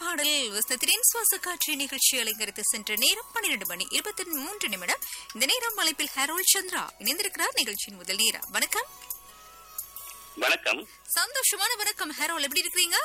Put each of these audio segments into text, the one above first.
பாடல் வசனத்தின் சுவாச காட்சி நிகழ்ச்சி அலங்கரித்து சென்ற நேரம் பன்னிரண்டு மணி இருபத்தி மூன்று நிமிடம் இந்த நேரம் அழைப்பில் ஹரோல் சந்திரா இணைந்திருக்கிறார் நிகழ்ச்சியின் முதல் நேரா வணக்கம் வணக்கம் சந்தோஷமான வணக்கம் ஹரோல் எப்படி இருக்கிறீங்க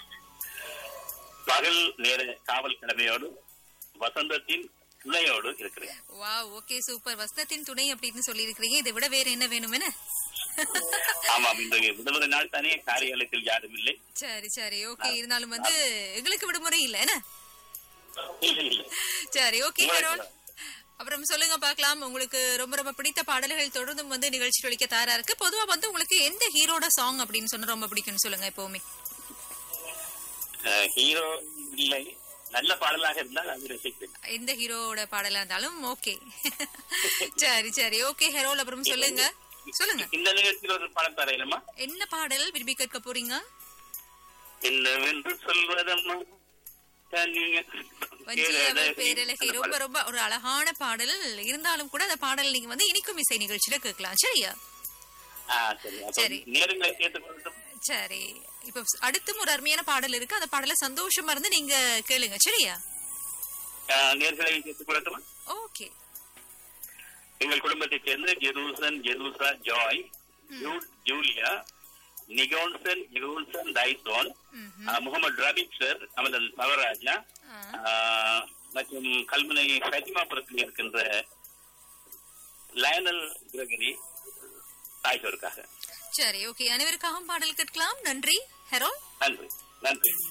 பகல் நேர காவல் கடமையோடு வசந்தத்தின் துணையோடு இருக்கிறேன் வா ஓகே சூப்பர் வசனத்தின் துணை அப்படின்னு சொல்லி இருக்கிறீங்க இதை விட வேற என்ன வேணும் என்ன ஆமாம் இந்த விடுமுறை நாள் தானே காரியாலயத்தில் யாரும் இல்லை சரி சரி ஓகே இருந்தாலும் வந்து எங்களுக்கு விடுமுறை இல்ல என்ன இல்லை, இல்லை. சரி ஓகே உங்களுக்கு ஹரோல் அப்புறம் சொல்லுங்க பார்க்கலாம் உங்களுக்கு ரொம்ப ரொம்ப பிடித்த பாடல்கள் தொடர்ந்தும் வந்து நிகழ்ச்சி ஒழிக்க தயாரா இருக்கு பொதுவா வந்து உங்களுக்கு எந்த ஹீரோட சாங் அப்படின்னு சொன்னா ரொம்ப பிடிக்கும்னு சொல்லுங்க எப்பவுமே அஹ், ஹீரோ இல்லை நல்ல பாடலாக இருந்தால் அது ரசிக்கிறேன் எந்த ஹீரோட பாடலா இருந்தாலும் ஓகே சரி சரி ஓகே ஹெரோல் அப்புறம் சொல்லுங்க சொல்லுங்க இந்த நிகழ்ச்சியில் ஒரு பாடம் தரையிலுமா என்ன பாடல் விரும்பி கேட்க போறீங்க என்னவென்று சொல்வதம்மா தனிய- வஞ்சியவர் பேரழகி ரொம்ப ரொம்ப ஒரு அழகான பாடல் இருந்தாலும் கூட அந்த பாடல் நீங்க வந்து இனிக்கும் இசை நிகழ்ச்சியில கேட்கலாம் சரியா ஆ, சரி அப்ப சரி. நேரங்களை கேட்டுக்கொண்டு சரி இப்ப அடுத்தும் ஒரு அருமையான பாடல் இருக்கு அந்த பாடலை சந்தோஷமா இருந்து நீங்க கேளுங்க சரியா நேர்களை கேட்டுக்கொள்ளட்டுமா ஓகே எங்கள் குடும்பத்தைச் சேர்ந்த Jerushan Jerusha Joy Jude Julia Nicholson Nicholson Tyson ஆஹ், முகமது ரபீக் சார் அமலன் பவராஜா ஆ. ஆஹ், மற்றும் கல்முனை ஃபத்திமாபுரத்தில் இருக்கின்ற லயனல் கிரகரி ஆகியோருக்காக சரி ஓகே அனைவருக்காகவும் பாடல் கேட்கலாம் நன்றி ஹெரோல் நன்றி நன்றி